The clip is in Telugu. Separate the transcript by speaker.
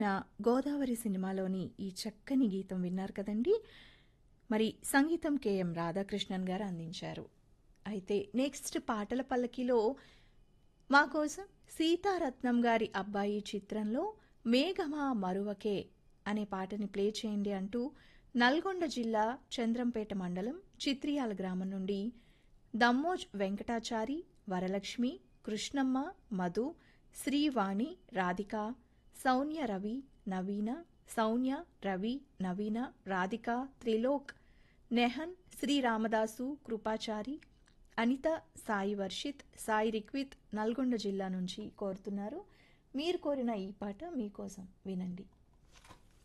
Speaker 1: నా గోదావరి సినిమాలోని ఈ చక్కని గీతం విన్నారు కదండి మరి సంగీతం కెఎం రాధాకృష్ణన్ గారు అందించారు అయితే నెక్స్ట్ పాటల పల్లకిలో మా కోసం సీతారత్నం గారి అబ్బాయి చిత్రంలో మేఘమా మరువకే అనే పాటని ప్లే చేయండి అంటూ నల్గొండ జిల్లా చంద్రంపేట మండలం చిత్రియాల గ్రామం నుండి దమ్మోజ్ వెంకటాచారి వరలక్ష్మి కృష్ణమ్మ మధు శ్రీవాణి రాధిక సౌన్య రవి నవీన సౌన్య రవి నవీన రాధిక త్రిలోక్ నెహన్ శ్రీ రామదాసు కృపాచారి అనిత సాయి వర్షిత్ సాయి రిక్విత్ నల్గొండ జిల్లా నుంచి కోరుతున్నారు మీరు కోరిన ఈ పాట మీకోసం వినండి